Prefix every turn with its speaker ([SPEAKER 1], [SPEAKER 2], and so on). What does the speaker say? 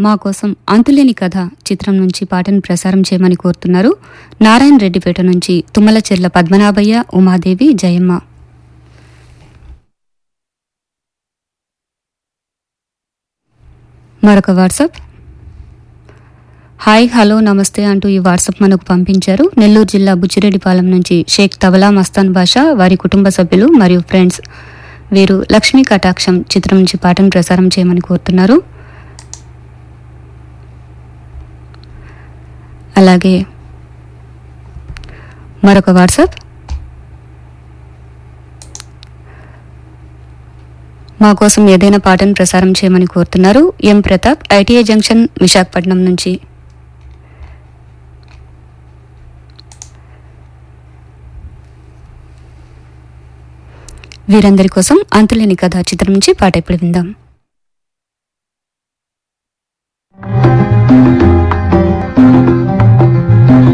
[SPEAKER 1] మా కోసం అంతులేని కథ చిత్రం నుంచి పాటను ప్రసారం చేయమని కోరుతున్నారు నారాయణ రెడ్డిపేట నుంచి తుమ్మలచెర్ల పద్మనాభయ్య ఉమాదేవి జయమ్మ మరొక వాట్సాప్ హాయ్ హలో నమస్తే అంటూ ఈ వాట్సాప్ మనకు పంపించారు నెల్లూరు జిల్లా బుచ్చిరెడ్డిపాలెం నుంచి షేక్ తబలా మస్తాన్ బాషా వారి కుటుంబ సభ్యులు మరియు ఫ్రెండ్స్ వీరు లక్ష్మీ కటాక్షం చిత్రం నుంచి పాటను ప్రసారం చేయమని కోరుతున్నారు అలాగే మరొక వాట్సాప్ మా కోసం ఏదైనా పాటను ప్రసారం చేయమని కోరుతున్నారు M Pratap ITI junction Visakhapatnam నుంచి వీరందరి కోసం అంతులేని కథ చిత్రం నుంచి పాట ఇప్పుడు విందాం